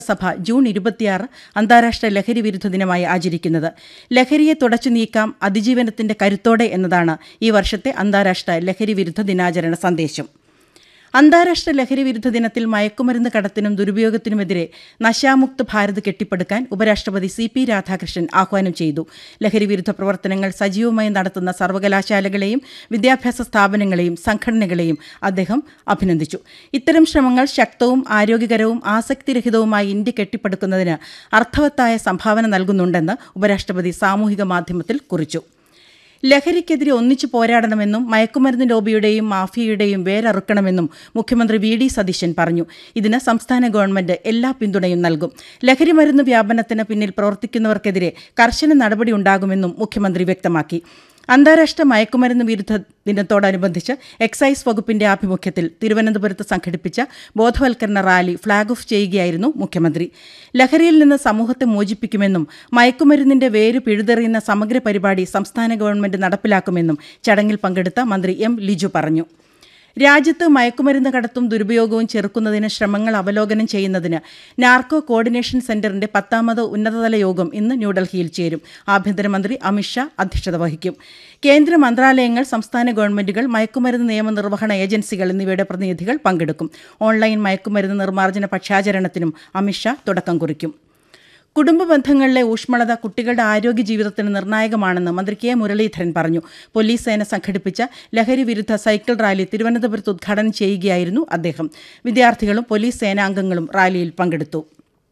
സഭ ജൂൺ ഇരുപത്തിയാറ് അന്താരാഷ്ട്ര ലഹരി വിരുദ്ധ ദിനമായി ആചരിക്കുന്നത് ലഹരിയെ തുടച്ചു നീക്കാം അതിജീവനത്തിന്റെ കരുത്തോടെ എന്നതാണ് ഈ വർഷത്തെ അന്താരാഷ്ട്ര ലഹരി വിരുദ്ധ ദിനാചരണ സന്ദേശം അന്താരാഷ്ട്ര ലഹരി വിരുദ്ധ ദിനത്തിൽ മയക്കുമരുന്ന് കടത്തിനും ദുരുപയോഗത്തിനുമെതിരെ നശാമുക്ത് ഭാരത് കെട്ടിപ്പടുക്കാൻ ഉപരാഷ്ട്രപതി സി പി രാധാകൃഷ്ണൻ ആഹ്വാനം ചെയ്തു ലഹരി വിരുദ്ധ പ്രവർത്തനങ്ങൾ സജീവമായി നടത്തുന്ന സർവകലാശാലകളെയും വിദ്യാഭ്യാസ സ്ഥാപനങ്ങളെയും സംഘടനകളെയും അദ്ദേഹം അഭിനന്ദിച്ചു ഇത്തരം ശ്രമങ്ങൾ ശക്തവും ആരോഗ്യകരവും ആസക്തിരഹിതവുമായി ഇന്ത്യ കെട്ടിപ്പടുക്കുന്നതിന് അർത്ഥവത്തായ സംഭാവന നൽകുന്നുണ്ടെന്ന് ഉപരാഷ്ട്രപതി സാമൂഹിക മാധ്യമത്തിൽ കുറിച്ചു ലഹരിക്കെതിരെ ഒന്നിച്ചു പോരാടണമെന്നും മയക്കുമരുന്ന് ലോബിയുടെയും മാഫിയയുടെയും വേരറുക്കണമെന്നും മുഖ്യമന്ത്രി വി ഡി സതീശൻ പറഞ്ഞു ഇതിന് സംസ്ഥാന ഗവൺമെന്റ് എല്ലാ പിന്തുണയും നൽകും ലഹരി മരുന്ന് വ്യാപനത്തിന് പിന്നിൽ പ്രവർത്തിക്കുന്നവർക്കെതിരെ കർശന നടപടി ഉണ്ടാകുമെന്നും മുഖ്യമന്ത്രി വ്യക്തമാക്കി അന്താരാഷ്ട്ര മയക്കുമരുന്ന് വിരുദ്ധ ദിനത്തോടനുബന്ധിച്ച് എക്സൈസ് വകുപ്പിന്റെ ആഭിമുഖ്യത്തിൽ തിരുവനന്തപുരത്ത് സംഘടിപ്പിച്ച ബോധവൽക്കരണ റാലി ഫ്ളാഗ് ഓഫ് ചെയ്യുകയായിരുന്നു മുഖ്യമന്ത്രി ലഹരിയിൽ നിന്ന് സമൂഹത്തെ മോചിപ്പിക്കുമെന്നും മയക്കുമരുന്നിന്റെ വേര് പിഴുതെറിയുന്ന സമഗ്ര പരിപാടി സംസ്ഥാന ഗവൺമെന്റ് നടപ്പിലാക്കുമെന്നും ചടങ്ങിൽ പങ്കെടുത്ത മന്ത്രി എം ലിജു പറഞ്ഞു രാജ്യത്ത് മയക്കുമരുന്ന് കടത്തും ദുരുപയോഗവും ചെറുക്കുന്നതിന് ശ്രമങ്ങൾ അവലോകനം ചെയ്യുന്നതിന് നാർക്കോ കോർഡിനേഷൻ സെന്ററിന്റെ പത്താമത് ഉന്നതതല യോഗം ഇന്ന് ന്യൂഡൽഹിയിൽ ചേരും ആഭ്യന്തരമന്ത്രി അമിത്ഷാ അധ്യക്ഷത വഹിക്കും കേന്ദ്ര മന്ത്രാലയങ്ങൾ സംസ്ഥാന ഗവൺമെന്റുകൾ മയക്കുമരുന്ന് നിയമനിർവഹണ ഏജൻസികൾ എന്നിവയുടെ പ്രതിനിധികൾ പങ്കെടുക്കും ഓൺലൈൻ മയക്കുമരുന്ന് നിർമ്മാർജ്ജന പക്ഷാചരണത്തിനും അമിത്ഷാ തുടക്കം കുറിക്കും കുടുംബ ബന്ധങ്ങളിലെ ഊഷ്മളത കുട്ടികളുടെ ആരോഗ്യ ജീവിതത്തിന് നിർണായകമാണെന്ന് മന്ത്രി കെ മുരളീധരൻ പറഞ്ഞു പോലീസ് സേന സംഘടിപ്പിച്ച ലഹരി വിരുദ്ധ സൈക്കിൾ റാലി തിരുവനന്തപുരത്ത് ഉദ്ഘാടനം ചെയ്യുകയായിരുന്നു അദ്ദേഹം വിദ്യാർത്ഥികളും പോലീസ് സേനാംഗങ്ങളും റാലിയിൽ പങ്കെടുത്തു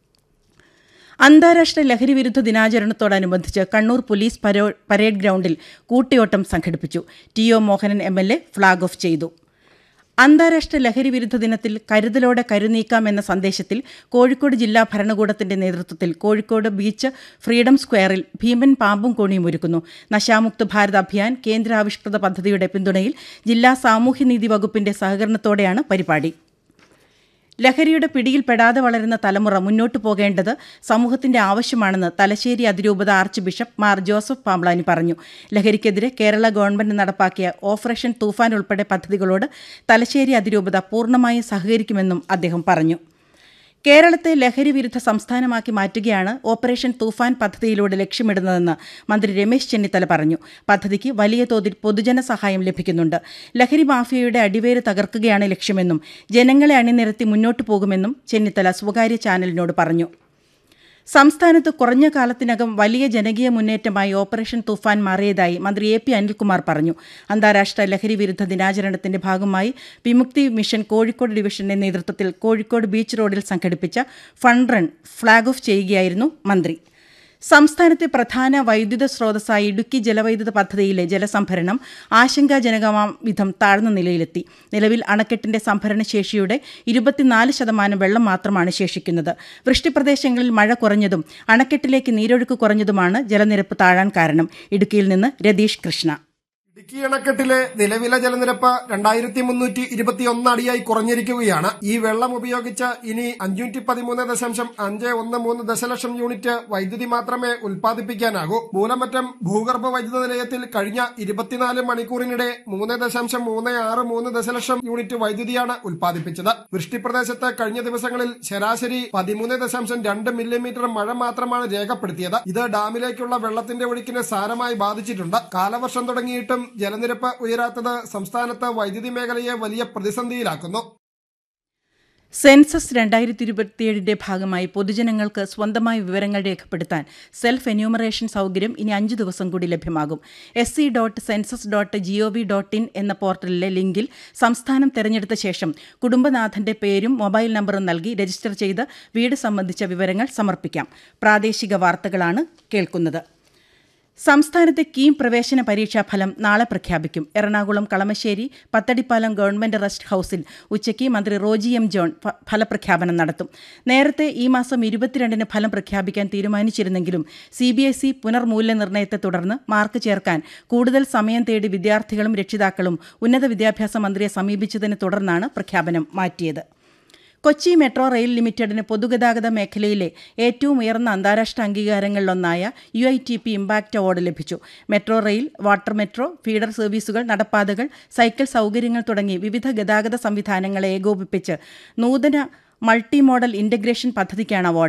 അന്താരാഷ്ട്ര ലഹരി വിരുദ്ധ ദിനാചരണത്തോടനുബന്ധിച്ച് കണ്ണൂർ പോലീസ് പരോ- പരേഡ് ഗ്രൗണ്ടിൽ കൂട്ടിയോട്ടം സംഘടിപ്പിച്ചു T O Mohanan M L A flag off ചെയ്തു അന്താരാഷ്ട്ര ലഹരി വിരുദ്ധ ദിനത്തിൽ കരുതലോടെ കരുനീക്കാം എന്ന സന്ദേശത്തിൽ കോഴിക്കോട് ജില്ലാ ഭരണകൂടത്തിന്റെ നേതൃത്വത്തിൽ കോഴിക്കോട് ബീച്ച് ഫ്രീഡം സ്ക്വയറിൽ ഭീമൻ പാമ്പും കോണിയും ഒരുക്കുന്നു നശാമുക്ത് ഭാരത് അഭിയാൻ കേന്ദ്രാവിഷ്കൃത പദ്ധതിയുടെ പിന്തുണയിൽ ജില്ലാ സാമൂഹ്യനീതി വകുപ്പിന്റെ സഹകരണത്തോടെയാണ് പരിപാടി ലഹരിയുടെ പിടിയിൽപ്പെടാതെ വളരുന്ന തലമുറ മുന്നോട്ടു പോകേണ്ടത് സമൂഹത്തിന്റെ ആവശ്യമാണെന്ന് തലശ്ശേരി അതിരൂപത ആർച്ച് ബിഷപ്പ് മാർ ജോസഫ് പാംബ്ലാനി പറഞ്ഞു ലഹരിക്കെതിരെ കേരള ഗവൺമെന്റ് നടപ്പാക്കിയ ഓപ്പറേഷൻ തൂഫാൻ ഉൾപ്പെടെ പദ്ധതികളോട് തലശ്ശേരി അതിരൂപത പൂർണ്ണമായും സഹകരിക്കുമെന്നും അദ്ദേഹം പറഞ്ഞു കേരളത്തെ ലഹരി വിരുദ്ധ സംസ്ഥാനമാക്കി മാറ്റുകയാണ് ഓപ്പറേഷൻ തൂഫാൻ പദ്ധതിയിലൂടെ ലക്ഷ്യമിടുന്നതെന്ന് മന്ത്രി രമേശ് ചെന്നിത്തല പറഞ്ഞു പദ്ധതിക്ക് വലിയ തോതിൽ പൊതുജന സഹായം ലഭിക്കുന്നുണ്ട് ലഹരി മാഫിയയുടെ അടിവേര് തകർക്കുകയാണ് ലക്ഷ്യമെന്നും ജനങ്ങളെ അണിനിരത്തി മുന്നോട്ടു പോകുമെന്നും ചെന്നിത്തല സ്വകാര്യ ചാനലിനോട് പറഞ്ഞു സംസ്ഥാനത്ത് കുറഞ്ഞ കാലത്തിനകം വലിയ ജനകീയ മുന്നേറ്റമായി ഓപ്പറേഷൻ തുഫാൻ മാറിയതായി മന്ത്രി എ പി അനിൽകുമാർ പറഞ്ഞു അന്താരാഷ്ട്ര ലഹരി വിരുദ്ധ ദിനാചരണത്തിന്റെ ഭാഗമായി വിമുക്തി മിഷൻ കോഴിക്കോട് ഡിവിഷന്റെ നേതൃത്വത്തിൽ കോഴിക്കോട് ബീച്ച് റോഡിൽ സംഘടിപ്പിച്ച ഫണ്ട് റൺ ഫ്ളാഗ് ഓഫ് ചെയ്യുകയായിരുന്നു മന്ത്രി സംസ്ഥാനത്തെ പ്രധാന വൈദ്യുത സ്രോതസ്സായ ഇടുക്കി ജലവൈദ്യുത പദ്ധതിയിലെ ജലസംഭരണം ആശങ്കാജനകമാം വിധം താഴ്ന്ന നിലയിലെത്തി നിലവിൽ അണക്കെട്ടിന്റെ സംഭരണ ശേഷിയുടെ ഇരുപത്തിനാല് ശതമാനം വെള്ളം മാത്രമാണ് ശേഷിക്കുന്നത് വൃഷ്ടിപ്രദേശങ്ങളിൽ മഴ കുറഞ്ഞതും അണക്കെട്ടിലേക്ക് നീരൊഴുക്ക് കുറഞ്ഞതുമാണ് ജലനിരപ്പ് താഴാൻ കാരണം ഇടുക്കിയിൽ നിന്ന് രതീഷ് കൃഷ്ണ ഇടുക്കി അണക്കെട്ടിലെ നിലവിലെ ജലനിരപ്പ് രണ്ടായിരത്തി മുന്നൂറ്റി ഇരുപത്തിയൊന്ന് അടിയായി കുറഞ്ഞിരിക്കുകയാണ് ഈ വെള്ളം ഉപയോഗിച്ച് ഇനി അഞ്ഞൂറ്റി പതിമൂന്ന് ദശാംശം അഞ്ച് ഒന്ന് മൂന്ന് ദശലക്ഷം യൂണിറ്റ് വൈദ്യുതി മാത്രമേ ഉൽപ്പാദിപ്പിക്കാനാകൂ മൂലമറ്റം ഭൂഗർഭ വൈദ്യുത നിലയത്തിൽ കഴിഞ്ഞ ഇരുപത്തിനാല് മണിക്കൂറിനിടെ മൂന്ന് ദശാംശം മൂന്ന് ആറ് മൂന്ന് ദശലക്ഷം യൂണിറ്റ് വൈദ്യുതിയാണ് ഉൽപ്പാദിപ്പിച്ചത് വൃഷ്ടിപ്രദേശത്ത് കഴിഞ്ഞ ദിവസങ്ങളിൽ ശരാശരി പതിമൂന്ന് ദശാംശം രണ്ട് മില്ലിമീറ്റർ മഴ മാത്രമാണ് രേഖപ്പെടുത്തിയത് ഇത് ഡാമിലേക്കുള്ള വെള്ളത്തിന്റെ ഒഴുക്കിനെ സാരമായി ബാധിച്ചിട്ടുണ്ട് കാലവർഷം തുടങ്ങിയിട്ടും ജലനിരപ്പ് ഉയരാത്തത് സംസ്ഥാനത്ത് വൈദ്യുതി മേഖലയെ വലിയ പ്രതിസന്ധിയിലാക്കുന്നു സെൻസസ് രണ്ടായിരത്തി ഇരുപത്തിയേഴിന്റെ ഭാഗമായി പൊതുജനങ്ങൾക്ക് സ്വന്തമായി വിവരങ്ങൾ രേഖപ്പെടുത്താൻ സെൽഫ് എന്യൂമറേഷൻ സൗകര്യം ഇനി അഞ്ചു ദിവസം കൂടി ലഭ്യമാകും S C dot census dot G O V dot in എന്ന പോർട്ടലിലെ ലിങ്കിൽ സംസ്ഥാനം തെരഞ്ഞെടുത്ത ശേഷം കുടുംബനാഥന്റെ പേരും മൊബൈൽ നമ്പറും നൽകി രജിസ്റ്റർ ചെയ്ത് വീട് സംബന്ധിച്ച വിവരങ്ങൾ സമർപ്പിക്കാം പ്രാദേശിക വാർത്തകളാണ് കേൾക്കുന്നത് സംസ്ഥാനത്തെ കീം പ്രവേശന പരീക്ഷാ ഫലം നാളെ പ്രഖ്യാപിക്കും എറണാകുളം കളമശ്ശേരി പത്തടിപ്പാലം ഗവൺമെന്റ് റെസ്റ്റ് ഹൌസിൽ ഉച്ചയ്ക്ക് മന്ത്രി റോജി എം ജോൺ ഫ- ഫലപ്രഖ്യാപനം നടത്തും നേരത്തെ ഈ മാസം ഇരുപത്തിരണ്ടിന് ഫലം പ്രഖ്യാപിക്കാൻ തീരുമാനിച്ചിരുന്നെങ്കിലും സി ബി എസ് ഇ പുനർമൂല്യനിർണ്ണയത്തെ തുടർന്ന് മാർക്ക് ചേർക്കാൻ കൂടുതൽ സമയം തേടി വിദ്യാർത്ഥികളും രക്ഷിതാക്കളും ഉന്നത വിദ്യാഭ്യാസ മന്ത്രിയെ സമീപിച്ചതിനെ തുടർന്നാണ് പ്രഖ്യാപനം മാറ്റിയത് കൊച്ചി മെട്രോ റെയിൽ ലിമിറ്റഡിന് പൊതുഗതാഗത മേഖലയിലെ ഏറ്റവും ഉയർന്ന അന്താരാഷ്ട്ര അംഗീകാരങ്ങളിലൊന്നായ U I T P impact award ലഭിച്ചു metro rail water metro feeder സർവീസുകൾ നടപ്പാതകൾ സൈക്കിൾ സൗകര്യങ്ങൾ തുടങ്ങി വിവിധ ഗതാഗത സംവിധാനങ്ങളെ ഏകോപിപ്പിച്ച് നൂതന മൾട്ടി മോഡൽ ഇന്റഗ്രേഷൻ പദ്ധതിക്കാണ് അവാർഡ്